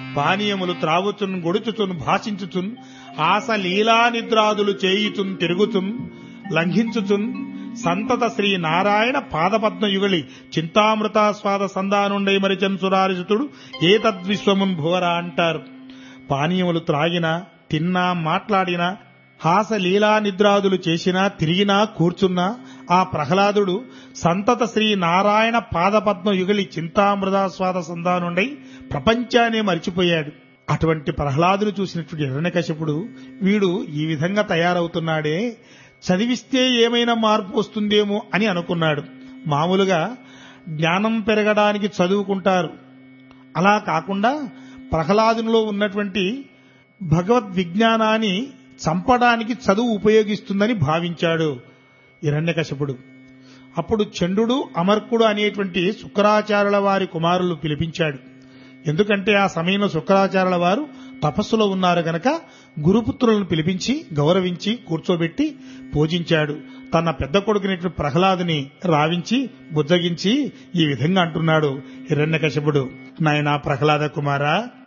పానీయములు త్రావుచున్ గొడుచుచున్ భాషించుచున్ ఆశ లీలా నిద్రాదులు చేయుచున్ తిరుగుచున్ లంఘించుచున్ సంతత శ్రీ నారాయణ పాదపద్మ యుగళి చింతామృతాస్వాద సందానుండై మరిచన్ సురారిసుతుడు ఏ తద్విశ్వమున్ భువరా అంటారు పానీయములు త్రాగినా తిన్నా మాట్లాడినా హాస లీలా నిద్రాదులు చేసినా తిరిగినా కూర్చున్నా ఆ ప్రహ్లాదుడు సంతత శ్రీ నారాయణ పాదపద్మ యుగలి చింతామృతాస్వాద సంధానుండై ప్రపంచాన్ని మరిచిపోయాడు అటువంటి ప్రహ్లాదును చూసినటువంటి హిరణ్యకశిపుడు వీడు ఈ విధంగా తయారవుతున్నాడే చదివిస్తే ఏమైనా మార్పు వస్తుందేమో అని అనుకున్నాడు మామూలుగా జ్ఞానం పెరగడానికి చదువుకుంటారు అలా కాకుండా ప్రహ్లాదునిలో ఉన్నటువంటి భగవద్ విజ్ఞానాన్ని చంపడానికి చదువు ఉపయోగిస్తుందని భావించాడు హిరణ్యకశపుడు అప్పుడు చండు అమర్కుడు అనేటువంటి శుక్రాచార్యుల వారి కుమారులు పిలిపించాడు ఎందుకంటే ఆ సమయంలో శుక్రాచార్యుల వారు తపస్సులో ఉన్నారు గనక గురుపుత్రులను పిలిపించి గౌరవించి కూర్చోబెట్టి పూజించాడు తన పెద్ద కొడుకునేటువంటి ప్రహ్లాదుని రావించి బుజ్జగించి ఈ విధంగా అంటున్నాడు హిరణ్యకశపుడు నాయనా ప్రహ్లాద కుమారా